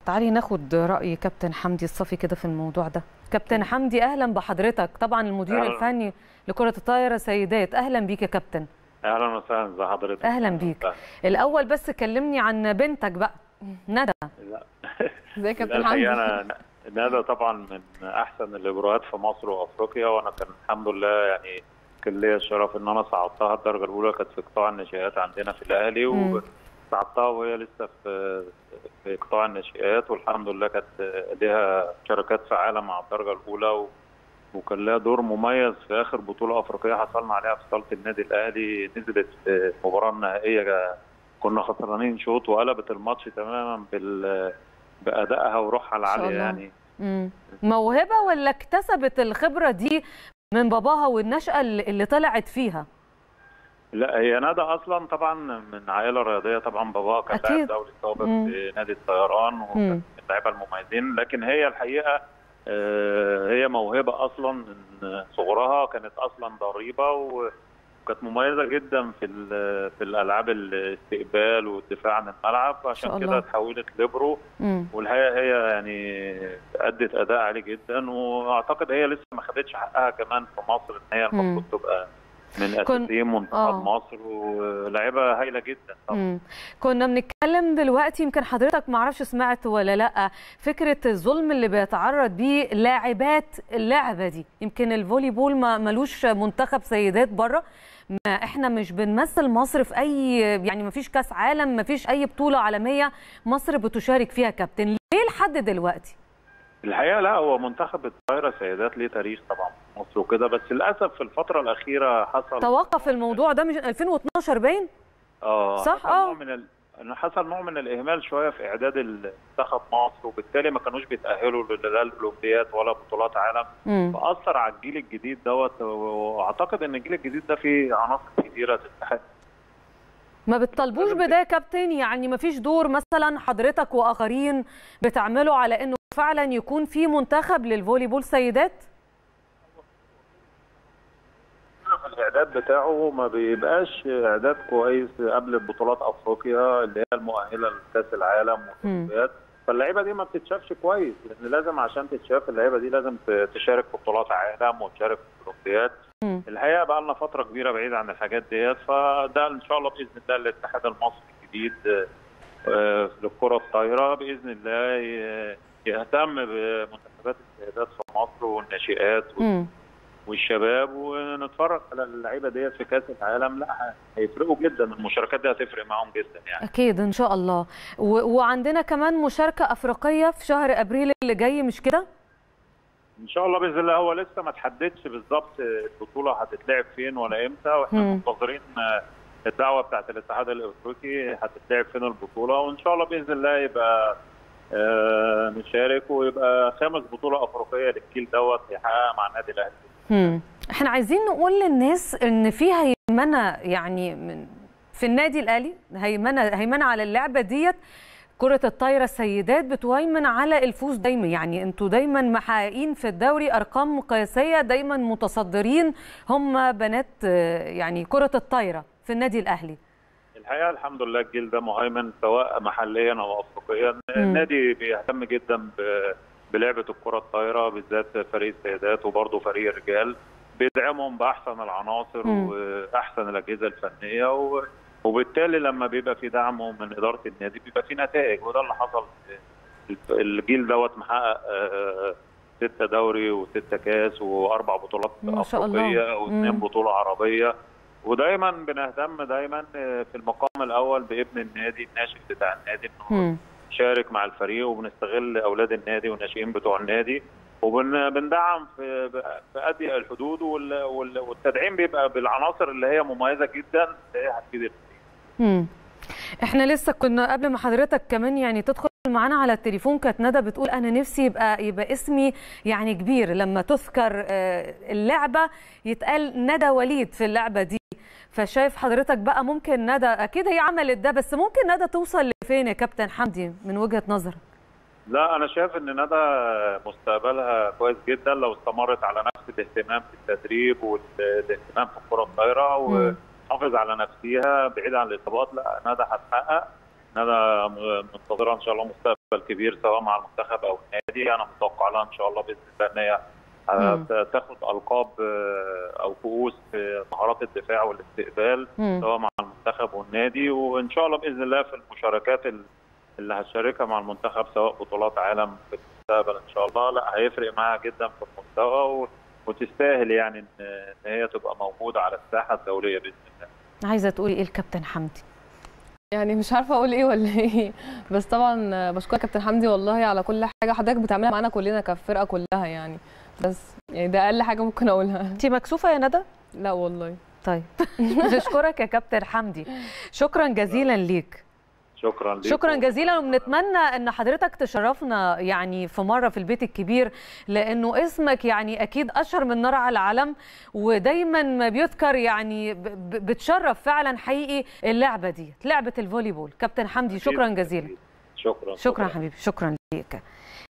تعالي ناخد رأي كابتن حمدي الصفي كده في الموضوع ده كابتن حمدي أهلا بحضرتك طبعا المدير أهلاً. الفني لكرة الطايرة سيدات أهلا بيك يا كابتن اهلا وسهلا ازي حضرتك أهلا بيك وسهلا. الأول بس كلمني عن بنتك بقى ندى لا ازيك يا لا، كابتن حمدي الحقيقه انا ندى طبعا من احسن الاجراءات في مصر وافريقيا وانا كان الحمد لله يعني كان ليا الشرف ان انا صعدتها الدرجه الاولى كانت في قطاع الناشئات عندنا في الاهلي مم. وصعدتها وهي لسه في في قطاع الناشئات والحمد لله كانت ليها شركات فعاله مع الدرجه الاولى و وكان لها دور مميز في اخر بطوله افريقيه حصلنا عليها في صاله النادي الاهلي نزلت في المباراه النهائيه كنا خسرانين شوط وقلبت الماتش تماما بال بادائها وروحها شاء العاليه الله. يعني مم. موهبة ولا اكتسبت الخبرة دي من باباها والنشأة اللي اللي طلعت فيها لا هي ندى اصلا طبعا من عائله رياضيه طبعا باباها كان أكيد. لاعب دولي سابق مم. في نادي الطيران وكان مم. من اللعيبه المميزين لكن هي الحقيقه آه، هي موهبه اصلا من صغرها كانت اصلا ضريبه و- وكانت مميزه جدا في ال- في الالعاب الاستقبال والدفاع عن الملعب شاء عشان الله. كده اتحولت ليبرو مم. والحقيقه هي يعني ادت اداء عالي جدا واعتقد هي لسه ما خدتش حقها كمان في مصر ان هي المفروض تبقى من كن- اساسيين منتخب آه. مصر ولاعيبه هايله جدا طبعا مم. كنا بنتكلم دلوقتي يمكن حضرتك معرفش سمعت ولا لا فكره الظلم اللي بيتعرض بيه لاعبات اللعبه دي يمكن الفولي بول ما ملوش منتخب سيدات بره ما احنا مش بنمثل مصر في اي يعني ما فيش كاس عالم ما فيش اي بطوله عالميه مصر بتشارك فيها كابتن ليه لحد دلوقتي الحقيقه لا هو منتخب الطايره سيدات ليه تاريخ طبعا في مصر وكده بس للاسف في الفتره الاخيره حصل توقف الموضوع ده مش 2012 باين اه صح، حصل آه. نوع من ال... إنه حصل نوع من الاهمال شويه في اعداد المنتخب مصر وبالتالي ما كانوش بيتاهلوا لا الاولمبياد ولا بطولات عالم مم. فاثر على الجيل الجديد دوت واعتقد ان الجيل الجديد ده فيه عناصر كتيره تستحق ما بتطالبوش لازم بده يا كابتن يعني ما فيش دور مثلا حضرتك واخرين بتعملوا على انه فعلا يكون في منتخب للفولي بول سيدات الاعداد بتاعه ما بيبقاش اعداد كويس قبل بطولات افريقيا اللي هي المؤهله لكاس العالم والاولمبياد فاللعيبه دي ما بتتشافش كويس لان لازم عشان تتشاف اللعيبه دي لازم ت- تشارك في بطولات عالم وتشارك في الاولمبياد مم. الحقيقه بقى لنا فتره كبيره بعيد عن الحاجات ديت فده ان شاء الله باذن الله الاتحاد المصري الجديد آه، للكره الطايره باذن الله ي- يهتم بمنتخبات السيدات في مصر والناشئات مم. والشباب ونتفرج على اللعيبه ديت في كاس العالم لا هيفرقوا جدا المشاركات دي هتفرق معاهم جدا يعني اكيد ان شاء الله و... وعندنا كمان مشاركه افريقيه في شهر ابريل اللي جاي مش كده ان شاء الله باذن الله هو لسه ما تحددش بالظبط البطوله هتتلعب فين ولا امتى واحنا مم. منتظرين آه، الدعوه بتاعت الاتحاد الافريقي هتتلعب فين البطوله وان شاء الله باذن الله يبقى آه، نشارك ويبقى خامس بطوله افريقيه للجيل دوت يحققها مع النادي الاهلي مم. احنا عايزين نقول للناس ان في هيمنه يعني من في النادي الاهلي هيمنه هيمنه على اللعبه ديت كرة الطايرة السيدات بتهيمن على الفوز دايما يعني انتوا دايما محققين في الدوري ارقام قياسية دايما متصدرين هم بنات آه، يعني كرة الطايرة في النادي الاهلي الحقيقه الحمد لله الجيل ده مهيمن سواء محليا او افريقيا النادي بيهتم جدا ب- بلعبه الكره الطايره بالذات فريق السيدات وبرضه فريق الرجال بيدعمهم باحسن العناصر مم. واحسن الاجهزه الفنيه و... وبالتالي لما بيبقى في دعم من اداره النادي بيبقى في نتائج وده اللي حصل في الجيل دوت محقق آه، ستة دوري وستة كاس واربع بطولات ما شاء الله. افريقيه واثنين مم. بطوله عربيه ودايما بنهتم دايما آه، في المقام الاول بابن النادي الناشئ بتاع النادي انه مم. يشارك مع الفريق وبنستغل اولاد النادي والناشئين بتوع النادي وبندعم في في اضيق الحدود وال- وال- والتدعيم بيبقى بالعناصر اللي هي مميزه جدا اللي هي هتفيد الفريق. مم. احنا لسه كنا قبل ما حضرتك كمان يعني تدخل معانا على التليفون كانت ندى بتقول انا نفسي يبقى يبقى اسمي يعني كبير لما تذكر آه، اللعبه يتقال ندى وليد في اللعبه دي فشايف حضرتك بقى ممكن ندى اكيد هي عملت ده بس ممكن ندى توصل لفين يا كابتن حمدي من وجهه نظرك لا انا شايف ان ندى مستقبلها كويس جدا لو استمرت على نفس الاهتمام في التدريب والاهتمام في الكره الطايره مم. وحافظ على نفسها بعيد عن الاصابات لا ندى هتحقق ندى منتظره ان شاء الله مستقبل الكبير سواء مع المنتخب او النادي انا متوقع لها ان شاء الله باذن الله ان هي تاخد القاب او كؤوس في مهارات الدفاع والاستقبال مم. سواء مع المنتخب والنادي وان شاء الله باذن الله في المشاركات اللي هتشاركها مع المنتخب سواء بطولات عالم في المستقبل ان شاء الله لا هيفرق معاها جدا في المستوى وتستاهل يعني ان هي تبقى موجوده على الساحه الدوليه باذن الله. عايزه تقولي ايه الكابتن حمدي؟ يعني مش عارفه اقول ايه ولا ايه بس طبعا بشكرك كابتن حمدي والله على كل حاجه حضرتك بتعملها معانا كلنا كفرقه كلها يعني بس يعني ده اقل حاجه ممكن اقولها انت مكسوفه يا ندى؟ لا والله طيب نشكرك يا كابتن حمدي شكرا جزيلا ليك شكرا ليك شكرا جزيلا وبنتمنى ان حضرتك تشرفنا يعني في مره في البيت الكبير لانه اسمك يعني اكيد اشهر من نار على العلم ودايما ما بيذكر يعني بتشرف فعلا حقيقي اللعبه دي لعبه الفولي بول كابتن حمدي شكرا جزيلا شكرا شكرا حبيبي شكرا ليك